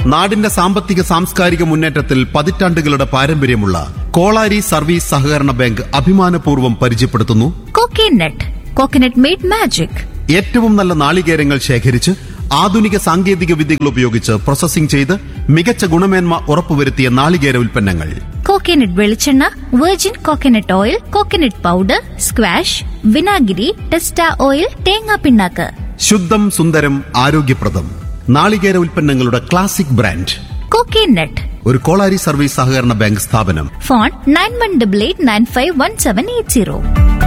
നാടിന്റെ സാമ്പത്തിക സാംസ്കാരിക മുന്നേറ്റത്തിൽ പതിറ്റാണ്ടുകളുടെ പാരമ്പര്യമുള്ള കോളാരി സർവീസ് സഹകരണ ബാങ്ക് അഭിമാനപൂർവ്വം പരിചയപ്പെടുത്തുന്നു Coconut. Coconut made magic. ഏറ്റവും നല്ല നാളികേരങ്ങൾ ശേഖരിച്ച് ആധുനിക സാങ്കേതിക വിദ്യകൾ ഉപയോഗിച്ച് പ്രോസസ്സിംഗ് ചെയ്ത് മികച്ച ഗുണമേന്മ ഉറപ്പുവരുത്തിയ നാളികേര ഉൽപ്പന്നങ്ങൾ കോക്കനട്ട് വെളിച്ചെണ്ണ virgin coconut oil coconut powder squash വിനാഗിരി ടെസ്റ്റ ഓയിൽ തേങ്ങാ പിണ്ണാക്ക് ശുദ്ധം സുന്ദരം ആരോഗ്യപ്രദം നാളികേര ഉൽപ്പന്നങ്ങളുടെ ക്ലാസിക് ബ്രാൻഡ് കോക്കനട്ട് ഒരു കോളാരി സർവീസ് സഹകരണ ബാങ്ക് സ്ഥാപനം phone nine one double eight nine five one seven eight zero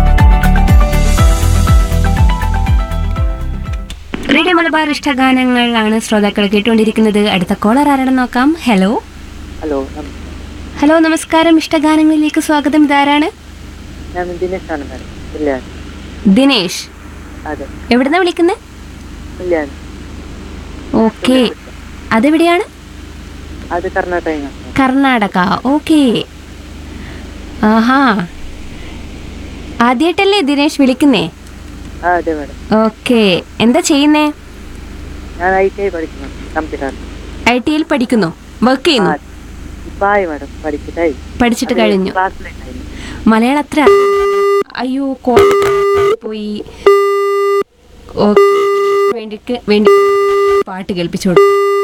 radio Malabar ഇഷ്ടഗാനങ്ങളാണ് ശ്രോതാക്കൾ കേട്ടുകൊണ്ടിരിക്കുന്നത് അടുത്ത കോളർ ആരാണെന്ന് നോക്കാം ഹലോ ഹലോ നം- ഹലോ നമസ്കാരം ഇഷ്ടഗാനങ്ങളിലേക്ക് സ്വാഗതം ഇതാരാണ് ഞാൻ ദിനേശാണ് മാഡം കല്യാൺ ദിനേഷ് അതെ എവിടുന്നാ വിളിക്കുന്നത് കല്യാൺ ഓക്കെ അതെവിടെയാണ് അത് കർണാടക കർണാടക ഓക്കെ ആഹാ ആദ്യമായിട്ടല്ലേ ദിനേഷ് വിളിക്കുന്നേ ആ അതെ മാഡം ഓക്കെ എന്താ ചെയ്യുന്നേ ഞാൻ ഐ ടി ഐ പഠിക്കുന്നു കമ്പ്യൂട്ടർ ഐ ടിയിൽ പഠിക്കുന്നു വർക്ക് ചെയ്യുന്നു ഇപ്പൊ ആയി മാഡം പഠിച്ചിട്ടായി പഠിച്ചിട്ട് കഴിഞ്ഞു ക്ലാസ്സിലുണ്ടായിരുന്നു മലയാളം അത്ര അയ്യോ കോ- പോയി ഓക്കെ വേണ്ടിക്ക് വേണ്ടി പാട്ട് കേൾപ്പിച്ചോളൂ